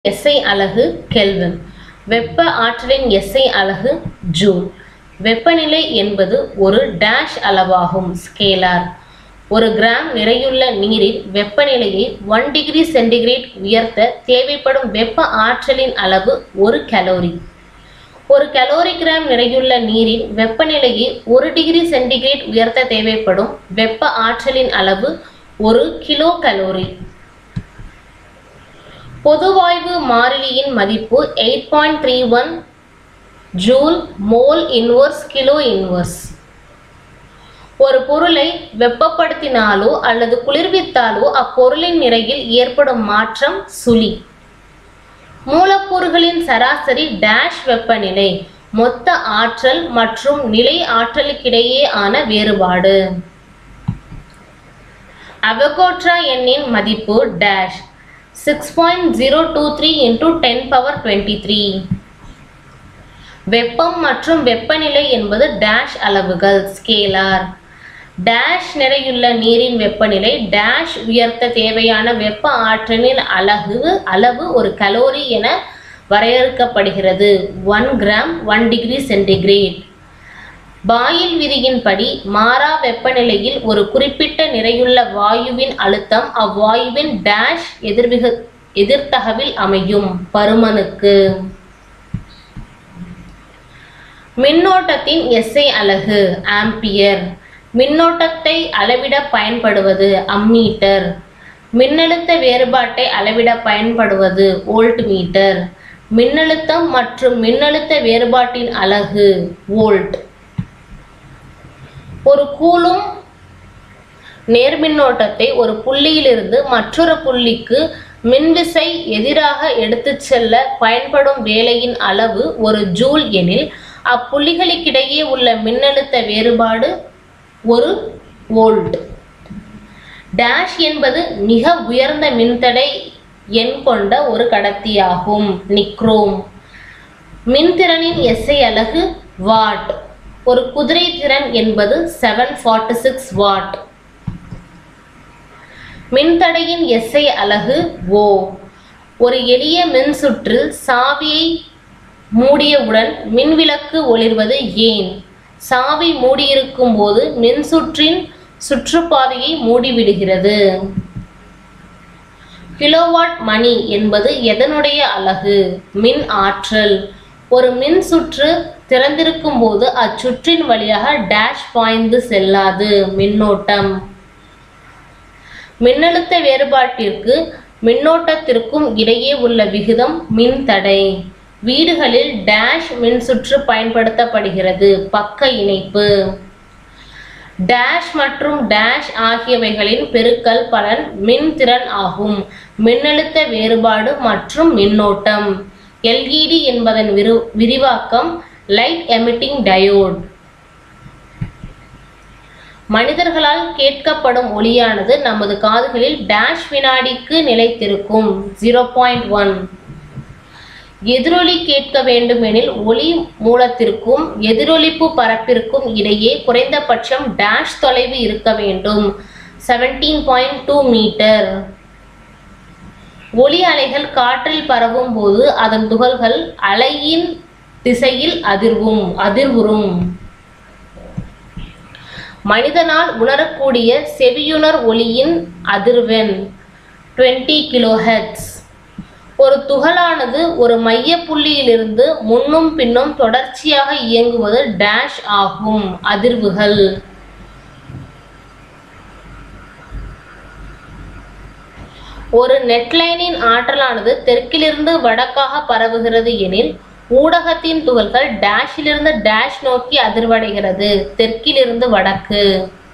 SI அலகு kelvin வெப்ப ஆற்றலின் எஸ்ஐ அலகு ஜூல் வெப்பநிலை என்பது ஒரு டேஷ் அளவாகும் ஸ்கேலார் ஒரு கிராம் நிறையுள்ள நீரில் வெப்பநிலையை ஒன் டிகிரி சென்டிகிரேட் உயர்த்த தேவைப்படும் வெப்ப ஆற்றலின் அளவு ஒரு கலோரி ஒரு கலோரி கிராம் நிறையுள்ள நீரின் வெப்பநிலையை ஒரு டிகிரி சென்டிகிரேட் உயர்த்த தேவைப்படும் வெப்ப ஆற்றலின் அளவு ஒரு கிலோ கலோரி பொதுவாய்வு மாறிலியின் மதிப்பு eight point three one joule mole inverse kilo inverse ஒரு பொருளை வெப்பப்படுத்தினாலோ அல்லது குளிர்வித்தாலோ அப்பொருளின் நிறையில் ஏற்படும் மாற்றம் சுழி மூலக்கூறுகளின் சராசரி டேஷ் வெப்பநிலை மொத்த ஆற்றல் மற்றும் நிலை ஆற்றலுக்கிடையே ஆன வேறுபாடு அவகோட்ரா எண்ணின் மதிப்பு dash six point zero two three into ten power twenty three வெப்பம் மற்றும் வெப்பநிலை என்பது டேஷ் அளவுகள் ஸ்கேலார் டேஷ் நிறையுள்ள நீரின் வெப்பநிலை டேஷ் உயர்த்த தேவையான வெப்ப ஆற்றலின் அலகு அளவு ஒரு கலோரி என வரையறுக்கப்படுகிறது one gram one degree centigrade Boyle விதியின்படி மாறா வெப்பநிலையில் ஒரு குறிப்பிட்ட நிறையுள்ள வாயுவின் அழுத்தம் அவ்வாயுவின் டேஷ் எதிர்விக எதிர்த்தகவில் அமையும் பருமனுக்கு மின்னோட்டத்தின் எஸ்ஐ அலகு ஆம்பியர் மின்னோட்டத்தை அளவிட பயன்படுவது அம்மீட்டர் மின்னழுத்த வேறுபாட்டை அளவிட பயன்படுவது வோல்ட் மீட்டர் மின்னழுத்தம் மற்றும் மின்னழுத்த வேறுபாட்டின் அலகு வோல்ட் ஒரு கூலும் நேர்மின்னோட்டத்தை ஒரு புள்ளியிலிருந்து மற்றொரு புள்ளிக்கு மின்விசை எதிராக எடுத்துச் செல்ல பயன்படும் வேலையின் அளவு ஒரு ஜூல் எனில் அப்புள்ளிகளுக்கிடையே உள்ள மின்னழுத்த வேறுபாடு ஒரு வோல்ட் டேஷ் என்பது மிக உயர்ந்த மின்தடை எண் கொண்ட ஒரு கடத்தியாகும் நிக்ரோம் மின்திறனின் எஸ்ஐ அலகு வாட் ஒரு குதிரை திறன் என்பது செவன் ஃபார்ட்டி சிக்ஸ் வாட் மின்தடையின் எஸ்ஐ அலகு ஓ ஒரு எளிய மின்சுற்றில் சாவியை மூடியவுடன் மின்விளக்கு ஒளிர்வது ஏன் சாவி மூடியிருக்கும் போது மின்சுற்றின் சுற்றுப்பாதையை மூடிவிடுகிறது கிலோவாட் மணி என்பது எதனுடைய அலகு மின் ஆற்றல் ஒரு மின் சுற்று திறந்திருக்கும் போது அச்சுற்றின் வழியாக டேஷ் பாய்ந்து செல்லாது மின்னோட்டம் மின்னழுத்த வேறுபாட்டிற்கு மின்னோட்டத்திற்கும் இடையே உள்ள விகிதம் மின்தடை வீடுகளில் டேஷ் மின்சுற்று பயன்படுத்தப்படுகிறது பக்க இணைப்பு டேஷ் மற்றும் டேஷ் ஆகியவைகளின் பெருக்கல் பலன் மின்திறன் ஆகும் மின்னழுத்த வேறுபாடு மற்றும் மின்னோட்டம் எல்இடி என்பதன் விரு விரிவாக்கம் லைட் எமிட்டிங் டயோட் மனிதர்களால் கேட்கப்படும் ஒளியானது நமது காதுகளில் டேஷ் வினாடிக்கு நிலைத்திருக்கும் ஜீரோ பாயிண்ட் ஒன் எதிரொலி கேட்க வேண்டுமெனில் ஒளி மூலத்திற்கும் எதிரொலிப்பு பரப்பிற்கும் இடையே குறைந்தபட்சம் டேஷ் தொலைவு இருக்க வேண்டும் செவன்டீன் பாயிண்ட் டூ மீட்டர் ஒளி அலைகள் காற்றில் பரவும் போது அதன் துகள்கள் அலையின் திசையில் அதிர்வும் அதிர்வுறும் மனிதனால் உணரக்கூடிய செவியுணர் ஒளியின் அதிர்வெண் டுவெண்ட்டி கிலோஹெட்ஸ் ஒரு துகளானது ஒரு மைய புள்ளியிலிருந்து முன்னும் பின்னும் தொடர்ச்சியாக இயங்குவது டேஷ் ஆகும் அதிர்வுகள் ஒரு நெட்லைனின் ஆற்றலானது தெற்கிலிருந்து வடக்காக பரவுகிறது எனில் ஊடகத்தின் துகள்கள் டேஷிலிருந்து டேஷ் நோக்கி அதிர்வடைகிறது தெற்கிலிருந்து வடக்கு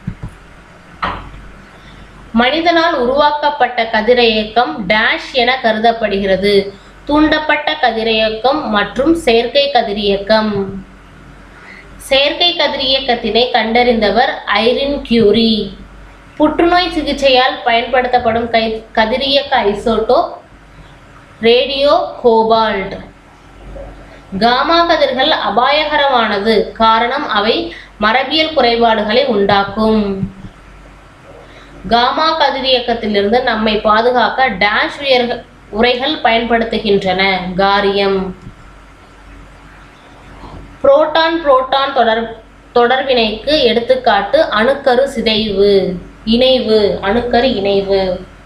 மனிதனால் உருவாக்கப்பட்ட கதிரியக்கம் டேஷ் என கருதப்படுகிறது தூண்டப்பட்ட கதிரியக்கம் மற்றும் செயற்கை கதிரியக்கம் செயற்கை கதிரியக்கத்தினை கண்டறிந்தவர் ஐரின் கியூரி புற்றுநோய் சிகிச்சையால் பயன்படுத்தப்படும் கை கதிரியக்க ஐசோட்டோப் ரேடியோ கோபால்ட் காமா கதிர்கள் அபாயகரமானது காரணம் அவை மரபியல் குறைபாடுகளை உண்டாக்கும் காமா கதிரியக்கத்திலிருந்து நம்மை பாதுகாக்க டேஷ் உயர் உரைகள் பயன்படுத்துகின்றன காரியம் புரோட்டான் புரோட்டான் தொடர் தொடர்வினைக்கு எடுத்துக்காட்டு அணுக்கரு சிதைவு இணைவு அணுக்கரு இணைவு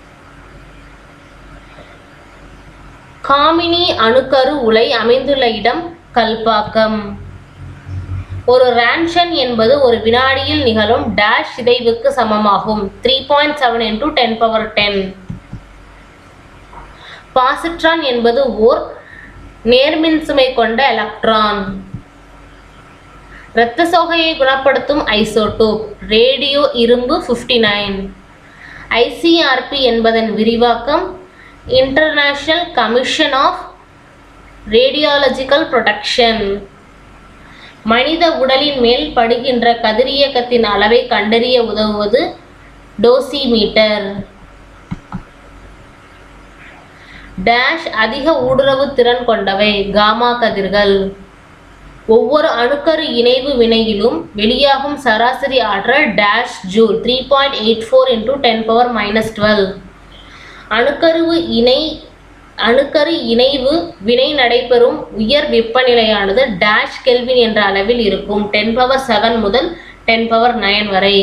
காமினி அணுக்கரு உலை அமைந்துள்ள இடம் கல்பாக்கம் ஒரு ரான்ஷன் என்பது ஒரு வினாடியில் நிகழும் டேஷ் சிதைவுக்கு சமமாகும் three point seven into ten power ten positron என்பது ஓர் நேர்மின்சுமை கொண்ட எலக்ட்ரான் இரத்த சோகையை குணப்படுத்தும் ஐசோடோப் ரேடியோ இரும்பு ஃபிஃப்டி நைன் ஐசிஆர்பி என்பதன் விரிவாக்கம் international commission of radiological protection மனித உடலின் மேல் படுகின்ற கதிரியக்கத்தின் அளவை கண்டறிய உதவுவது டோசிமீட்டர் டேஷ் அதிக ஊடுருவு திறன் கொண்டவை காமா கதிர்கள் ஒவ்வொரு அணுக்கரு இணைவு வினையிலும் வெளியாகும் சராசரி ஆற்றல் dash joule three point eight four into ten power minus twelve அணுக்கருவு இணை அணுக்கரு இணைவு வினை நடைபெறும் உயர் வெப்பநிலையானது டேஷ் கெல்வின் என்ற அளவில் இருக்கும் டென் பவர் செவன் முதல் டென் பவர் நைன் வரை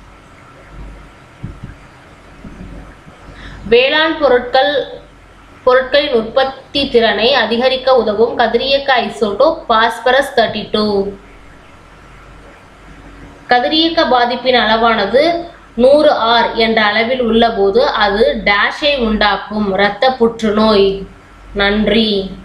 வேளாண் பொருட்கள் பொருட்களின் உற்பத்தி திறனை அதிகரிக்க உதவும் கதிரியக்க ஐசோட்டோப் பாஸ்பரஸ் தேர்ட்டி டூ கதிரியக்க பாதிப்பின் அளவானது நூறு ஆர் என்ற அளவில் உள்ளபோது அது டேஷை உண்டாக்கும் இரத்த புற்றுநோய் நன்றி